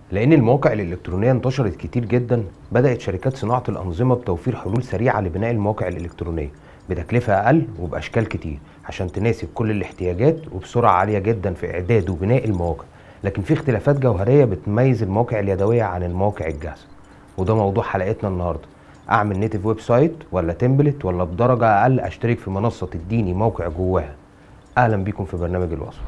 لأن المواقع الإلكترونية انتشرت كتير جدا بدأت شركات صناعة الأنظمة بتوفير حلول سريعة لبناء المواقع الإلكترونية بتكلفة أقل وبأشكال كتير عشان تناسب كل الاحتياجات وبسرعة عالية جدا في إعداد وبناء المواقع لكن في اختلافات جوهرية بتميز المواقع اليدوية عن المواقع الجاهزة وده موضوع حلقتنا النهاردة أعمل نيتف ويب سايت ولا تمبلت ولا بدرجة أقل أشترك في منصة تديني موقع جواها أهلا بيكم في برنامج الوصف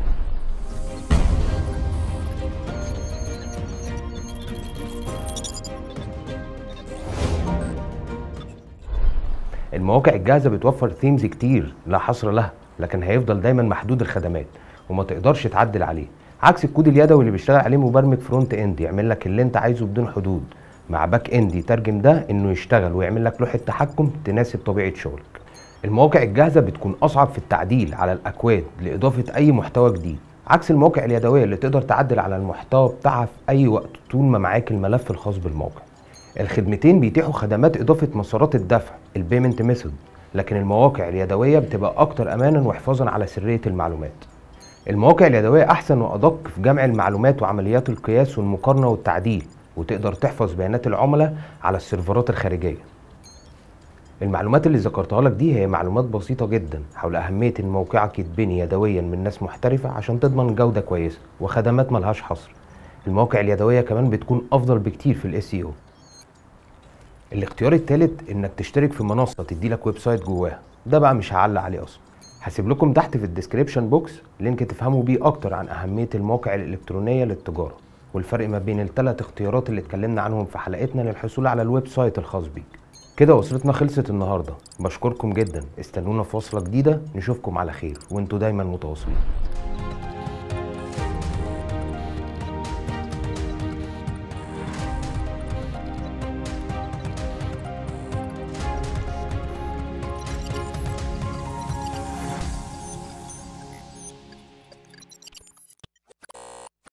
المواقع الجاهزه بتوفر ثيمز كتير لا حصر لها لكن هيفضل دايما محدود الخدمات وما تقدرش تعدل عليه عكس الكود اليدوي اللي بيشتغل عليه مبرمج فرونت اند يعمل لك اللي انت عايزه بدون حدود مع باك اند يترجم ده انه يشتغل ويعمل لك لوحه تحكم تناسب طبيعه شغلك المواقع الجاهزه بتكون اصعب في التعديل على الاكواد لاضافه اي محتوى جديد عكس المواقع اليدويه اللي تقدر تعدل على المحتوى بتاعها في اي وقت طول ما معاك الملف الخاص بالموقع الخدمتين بيتيحوا خدمات اضافه مسارات الدفع البيمنت ميثود لكن المواقع اليدويه بتبقى اكتر امانا وحفاظا على سريه المعلومات المواقع اليدويه احسن وادق في جمع المعلومات وعمليات القياس والمقارنه والتعديل وتقدر تحفظ بيانات العملاء على السيرفرات الخارجيه المعلومات اللي ذكرتها لك دي هي معلومات بسيطه جدا حول اهميه ان موقعك يتبني يدويا من ناس محترفه عشان تضمن جوده كويسه وخدمات ملهاش حصر المواقع اليدويه كمان بتكون افضل بكتير في الاس او الاختيار الثالث انك تشترك في منصه تدي لك ويب سايت جواها ده بقى مش هعلق عليه اصلا هسيب لكم تحت في الديسكريبشن بوكس لينك تفهموا بيه اكتر عن اهميه المواقع الالكترونيه للتجاره والفرق ما بين الثلاث اختيارات اللي اتكلمنا عنهم في حلقتنا للحصول على الويب سايت الخاص بيك كده وصلتنا خلصت النهارده بشكركم جدا استنونا في وصله جديده نشوفكم على خير وانتوا دايما متواصلين